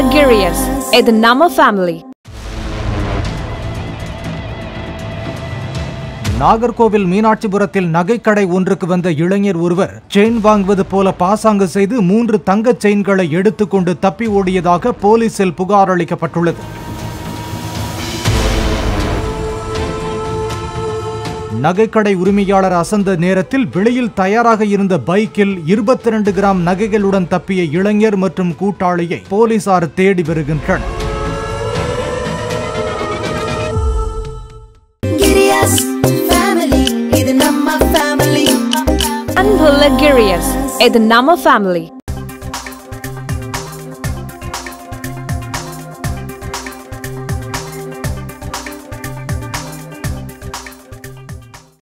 Girius இது நம்ம family Nagercoil மீனாட்சிபுரத்தில் நகைக்கடை ஒன்றுக்கு வந்த இளைஞர் ஒருவர் செயின் வாங்குவது போல பாசாங்கு செய்து மூன்று தங்கச் செயின்களை எடுத்துக்கொண்டு தப்பி ஓடியதாக போலீசில் புகார் அளிக்கப்பட்டுள்ளது நகைக்கடை உரிமையாளர் அசந்த நேரத்தில் வெளியில் தயாராக இருந்த பைக்கில் இருபத்தி ரெண்டு கிராம் நகைகளுடன் தப்பிய இளைஞர் மற்றும் கூட்டாளியை போலீசார் தேடி வருகின்றனர் Girias family, இது நம்ம family. அன்புள்ள Girius இது நம்ம ஃபேமிலி